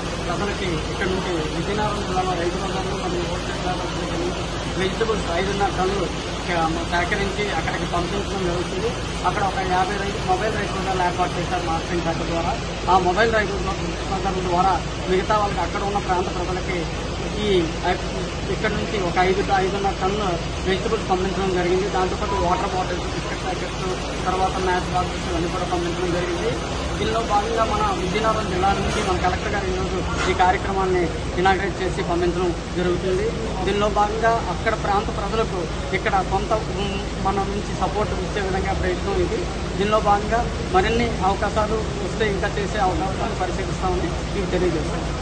ప్రజలకి ఇక్కడ నుంచి విజయనగరం జిల్లాలో రైతు బజార్లు మరియు హోల్సేల్ వ్యాపారులకు వెజిటబుల్స్ ఐదున్నర టన్నులు క- సేకరించి అక్కడికి పంపించడం జరుగుతుంది అక్కడ ఒక యాభై రైతు మొబైల్ రైతు బజార్లు ఏర్పాటు చేశారు మార్కెటింగ్ శాఖ ద్వారా ఆ మొబైల్ రైతు బజార్ల ద్వారా మిగతా వాళ్ళకి అక్కడ ఉన్న ప్రాంత ప్రజలకి ఈ ఇక్కడ నుంచి ఒక ఐదు ఐదున్నర టన్ను వెజిటబుల్స్ పంపించడం జరిగింది దాంతోపాటు వాటర్ బాటిల్స్ బిస్కెట్ ప్యాకెట్స్ తర్వాత మ్యాచ్ బాక్సెస్ ఇవన్నీ కూడా పంపించడం జరిగింది దీనిలో భాగంగా మన విజయనగరం జిల్లా నుంచి మన కలెక్టర్ గారు ఈరోజు ఈ కార్యక్రమాన్ని ఇనాగ్రేట్ చేసి పంపించడం జరుగుతుంది దీనిలో భాగంగా అక్కడ ప్రాంత ప్రజలకు ఇక్కడ కొంత ఉమ్, మన నుంచి సపోర్ట్ ఇచ్చే విధంగా ప్రయత్నం ఇది దీనిలో భాగంగా మరిన్ని అవకాశాలు వస్తే ఇంకా చేసే అవకాశాలు పరిశీలిస్తామని మీకు తెలియజేస్తాను